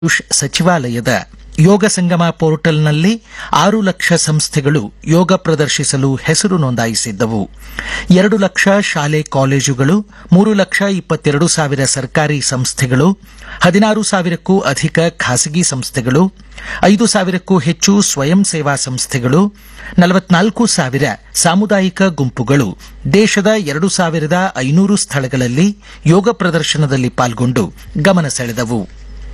ಆಯುಷ್ ಸಚಿವಾಲಯದ ಯೋಗ ಸಂಗಮ ಪೋರ್ಟಲ್ನಲ್ಲಿ ಆರು ಲಕ್ಷ ಸಂಸ್ಥೆಗಳು ಯೋಗ ಪ್ರದರ್ಶಿಸಲು ಹೆಸರು ನೋಂದಾಯಿಸಿದ್ದವು ಎರಡು ಲಕ್ಷ ಶಾಲೆ ಕಾಲೇಜುಗಳು ಮೂರು ಲಕ್ಷ ಇಪ್ಪತ್ತೆರಡು ಸಾವಿರ ಸರ್ಕಾರಿ ಸಂಸ್ಥೆಗಳು ಹದಿನಾರು ಸಾವಿರಕ್ಕೂ ಅಧಿಕ ಖಾಸಗಿ ಸಂಸ್ಥೆಗಳು ಐದು ಸಾವಿರಕ್ಕೂ ಹೆಚ್ಚು ಸ್ವಯಂ ಸೇವಾ ಸಂಸ್ಥೆಗಳು ನಲವತ್ನಾಲ್ಕು ಸಾವಿರ ಸಾಮುದಾಯಿಕ ಗುಂಪುಗಳು ದೇಶದ ಎರಡು ಸಾವಿರದ ಐನೂರು ಸ್ಥಳಗಳಲ್ಲಿ ಯೋಗ ಪ್ರದರ್ಶನದಲ್ಲಿ ಪಾಲ್ಗೊಂಡು ಗಮನ ಸೆಳೆದವು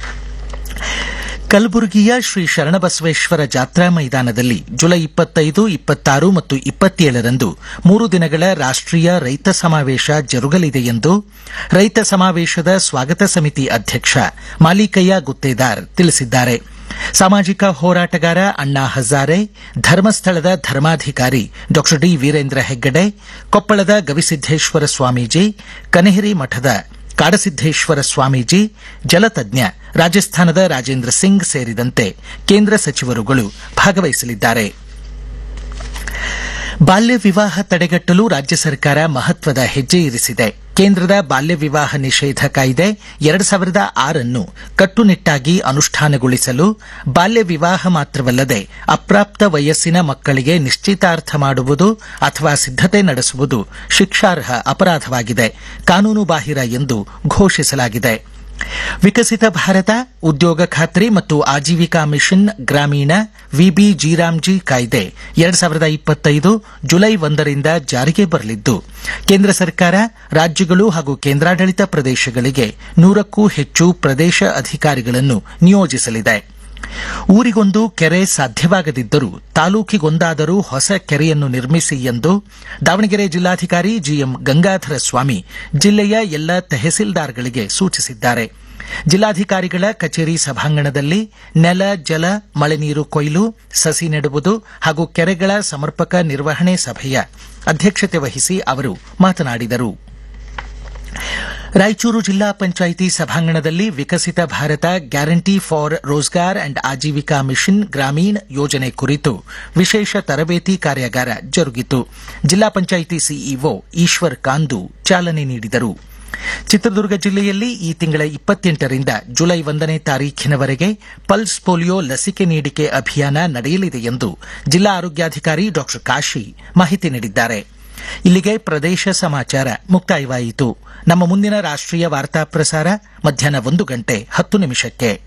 ಕಲಬುರಗಿಯ ಶ್ರೀ ಶರಣಬಸವೇಶ್ವರ ಜಾತ್ರಾ ಮೈದಾನದಲ್ಲಿ ಜುಲೈ ಇಪ್ಪತ್ತೈದು ಇಪ್ಪತ್ತಾರು ಮತ್ತು ಇಪ್ಪತ್ತೇಳರಂದು ಮೂರು ದಿನಗಳ ರಾಷ್ಟೀಯ ರೈತ ಸಮಾವೇಶ ಜರುಗಲಿದೆ ಎಂದು ರೈತ ಸಮಾವೇಶದ ಸ್ವಾಗತ ಸಮಿತಿ ಅಧ್ಯಕ್ಷ ಮಾಲಿಕಯ್ಯ ಗುತ್ತೇದಾರ್ ತಿಳಿಸಿದ್ದಾರೆ ಸಾಮಾಜಿಕ ಹೋರಾಟಗಾರ ಅಣ್ಣಾ ಹಜಾರೆ ಧರ್ಮಸ್ಥಳದ ಧರ್ಮಾಧಿಕಾರಿ ಡಾ ಡಿ ವೀರೇಂದ್ರ ಹೆಗ್ಗಡೆ ಕೊಪ್ಪಳದ ಗವಿಸಿದ್ದೇಶ್ವರ ಸ್ವಾಮೀಜಿ ಕನೇರಿ ಮಠದ ಕಾಡಸಿದ್ದೇಶ್ವರ ಸ್ವಾಮೀಜಿ ಜಲತಜ್ಞ ರಾಜಸ್ಥಾನದ ರಾಜೇಂದ್ರ ಸಿಂಗ್ ಸೇರಿದಂತೆ ಕೇಂದ್ರ ಸಚಿವರುಗಳು ಭಾಗವಹಿಸಲಿದ್ದಾರೆ ಬಾಲ್ಯ ವಿವಾಹ ತಡೆಗಟ್ಟಲು ರಾಜ್ಯ ಸರ್ಕಾರ ಮಹತ್ವದ ಹೆಜ್ಜೆ ಇರಿಸಿದೆ ಕೇಂದ್ರದ ಬಾಲ್ಯ ವಿವಾಹ ನಿಷೇಧ ಕಾಯ್ದೆ ಎರಡು ಸಾವಿರದ ಆರನ್ನು ಕಟ್ಟುನಿಟ್ಟಾಗಿ ಅನುಷ್ಠಾನಗೊಳಿಸಲು ಬಾಲ್ಯ ವಿವಾಹ ಮಾತ್ರವಲ್ಲದೆ ಅಪ್ರಾಪ್ತ ವಯಸ್ಸಿನ ಮಕ್ಕಳಿಗೆ ನಿಶ್ಚಿತಾರ್ಥ ಮಾಡುವುದು ಅಥವಾ ಸಿದ್ದತೆ ನಡೆಸುವುದು ಶಿಕ್ಷಾರ್ಹ ಅಪರಾಧವಾಗಿದೆ ಕಾನೂನು ಬಾಹಿರ ಎಂದು ಘೋಷಿಸಲಾಗಿದೆ ವಿಕಸಿತ ಭಾರತ ಉದ್ಯೋಗ ಖಾತ್ರಿ ಮತ್ತು Ajeevika mission Gramin VB G RAM G ಕಾಯ್ದೆ ಎರಡ್ ಸಾವಿರದ ಇಪ್ಪತ್ತೈದು ಜುಲೈ ಒಂದರಿಂದ ಜಾರಿಗೆ ಬರಲಿದ್ದು ಕೇಂದ್ರ ಸರ್ಕಾರ ರಾಜ್ಯಗಳು ಹಾಗೂ ಕೇಂದ್ರಾಡಳಿತ ಪ್ರದೇಶಗಳಿಗೆ ನೂರಕ್ಕೂ ಹೆಚ್ಚು ಪ್ರದೇಶ ಅಧಿಕಾರಿಗಳನ್ನು ನಿಯೋಜಿಸಲಿದೆ ಊರಿಗೊಂದು ಕೆರೆ ಸಾಧ್ಯವಾಗದಿದ್ದರೂ ತಾಲೂಕಿಗೊಂದಾದರೂ ಹೊಸ ಕೆರೆಯನ್ನು ನಿರ್ಮಿಸಿ ಎಂದು ದಾವಣಗೆರೆ ಜಿಲ್ಲಾಧಿಕಾರಿ ಜಿಎಂ ಗಂಗಾಧರ ಸ್ವಾಮಿ ಜಿಲ್ಲೆಯ ಎಲ್ಲ ತಹಸೀಲ್ದಾರ್ಗಳಿಗೆ ಸೂಚಿಸಿದ್ದಾರೆ ಜಿಲ್ಲಾಧಿಕಾರಿಗಳ ಕಚೇರಿ ಸಭಾಂಗಣದಲ್ಲಿ ನೆಲ ಜಲ ಮಳೆ ನೀರು ಕೊಯ್ಲು ಸಸಿ ನೆಡುವುದು ಹಾಗೂ ಕೆರೆಗಳ ಸಮರ್ಪಕ ನಿರ್ವಹಣೆ ಸಭೆಯ ಅಧ್ಯಕ್ಷತೆ ವಹಿಸಿ ಅವರು ಮಾತನಾಡಿದರು ರಾಯಚೂರು ಜಿಲ್ಲಾ ಪಂಚಾಯಿತಿ ಸಭಾಂಗಣದಲ್ಲಿ Viksit Bharat guarantee for Rozgar and Ajeevika mission Gramin ಯೋಜನೆ ಕುರಿತು ವಿಶೇಷ ತರಬೇತಿ ಕಾರ್ಯಾಗಾರ ಜರುಗಿತು ಜಿಲ್ಲಾ ಪಂಚಾಯಿತಿ ಸಿಇಒ ಈಶ್ವರ್ ಕಾಂದು ಚಾಲನೆ ನೀಡಿದರು ಚಿತ್ರದುರ್ಗ ಜಿಲ್ಲೆಯಲ್ಲಿ ಈ ತಿಂಗಳ ಇಪ್ಪತ್ತೆಂಟರಿಂದ ಜುಲೈ ಒಂದನೇ ತಾರೀಖಿನವರೆಗೆ ಪಲ್ಸ್ ಪೋಲಿಯೋ ಲಸಿಕೆ ನೀಡಿಕೆ ಅಭಿಯಾನ ನಡೆಯಲಿದೆ ಎಂದು ಜಿಲ್ಲಾ ಆರೋಗ್ಯಾಧಿಕಾರಿ ಡಾ ಕಾಶಿ ಮಾಹಿತಿ ನೀಡಿದ್ದಾರೆ ಇಲ್ಲಿಗೆ ಪ್ರದೇಶ ಸಮಾಚಾರ ಮುಕ್ತಾಯವಾಯಿತು ನಮ್ಮ ಮುಂದಿನ ರಾಷ್ಟೀಯ ವಾರ್ತಾ ಪ್ರಸಾರ ಮಧ್ಯಾಹ್ನ ಒಂದು ಗಂಟೆ ಹತ್ತು ನಿಮಿಷಕ್ಕೆ